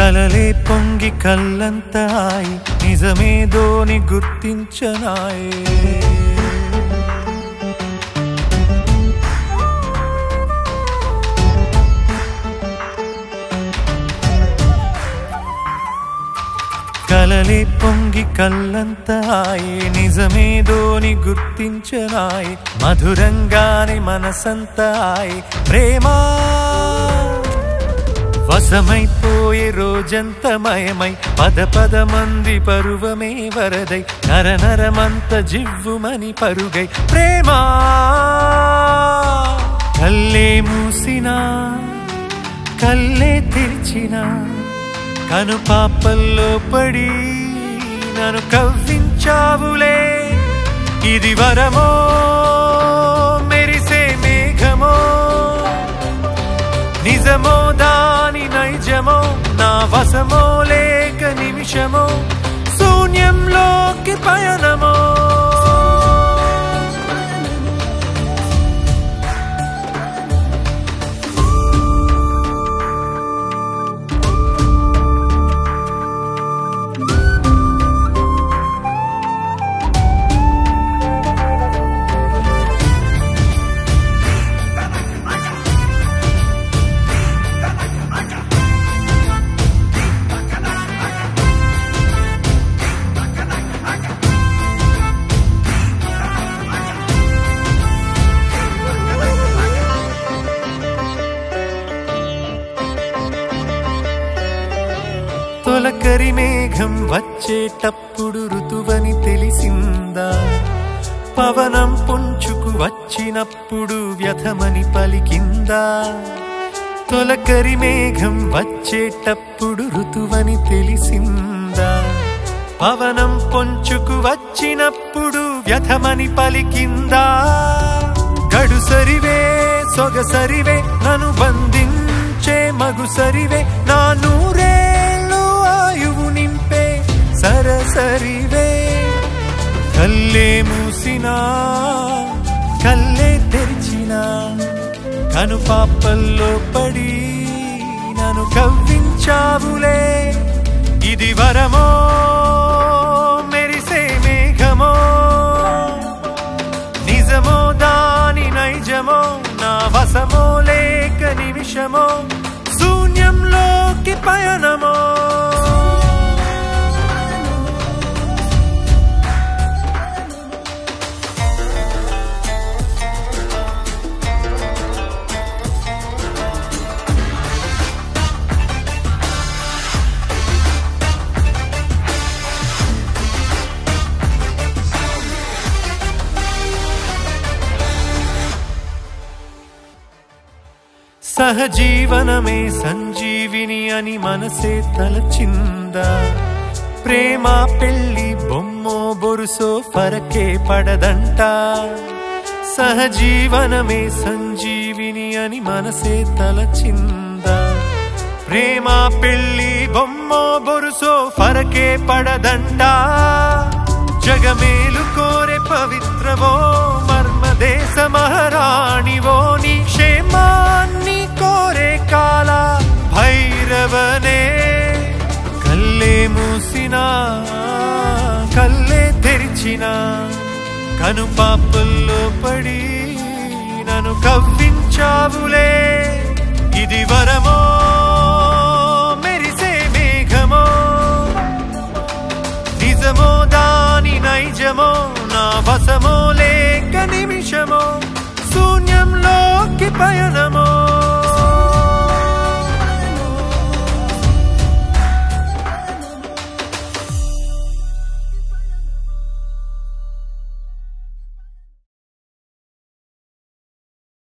కలలే పొంగి కల్లంతాయి నిజమేదోని గుర్తించనాయే కలలే పొంగి కల్లంతాయి నిజమేదోని గుర్తించనాయి మధురంగాని మనసంతాయి ప్రేమ వశమైపోయే రోజంత మయమై పద పద మంది పరువమే వరదై నర నరమంత జివ్వుమని పరుగై ప్రేమ కల్లే మూసినా కల్లే తెరిచినా కను పాపల్లో పడి నన్ను కవ్వించావులే ఇది వరమో మెరిసే మేఘమో నిజమో దాని నైజమో నా వశమో లేక నిమిషమో శూన్యంలోకి పయనమో తొలకరి మేఘం వచ్చేటప్పుడు ఋతువని తెలిసిందా పవనం పుంచుకు వచ్చినప్పుడు వ్యథమని పలికిందా తొలకరి మేఘం వచ్చేటప్పుడు ఋతువని తెలిసిందా పవనం పొంచుకు వచ్చినప్పుడు వ్యథమని పలికిందా గడుసరివే సొగసరివే నన్ను బంధించే మగుసరివే నా నూరేళ్ళు ఆయువు నింపే సరసరివే కల్లే మూసినా కల్లే తెరిచినా కను పాపల్లో పడి నన్ను కవ్వించావులే ఇది వరమో మెరిసే మేఘమో నిజమో దాని నైజమో నా వశమో లేక నిమిషమో శూన్యంలోకి పయనమో సహజీవనమే సంజీవిని అని మనసే తలచిందా ప్రేమ పెళ్లి బొమ్మో బొరుసో ఫరకే పడదంట సహజీవనమే సంజీవిని అని మనసే తలచిందా ప్రేమ పెళ్లి బొమ్మో బొరుసో ఫరకే పడదంట జగమేలు కోరే పవిత్రవో మర్మదేశ మహారాణివో నీ క్షేమాన్ని కోరే కాల భైరవనే కల్లే మూసినా కల్లే తెరిచినా కను పాపల్లో పడి నన్ను కవ్వించావులే ఇది వరమో మెరిసే మేఘమో నిజమో దాని నైజమో నా వశమో లేక నిమిషమో శూన్యంలోకి పయనమో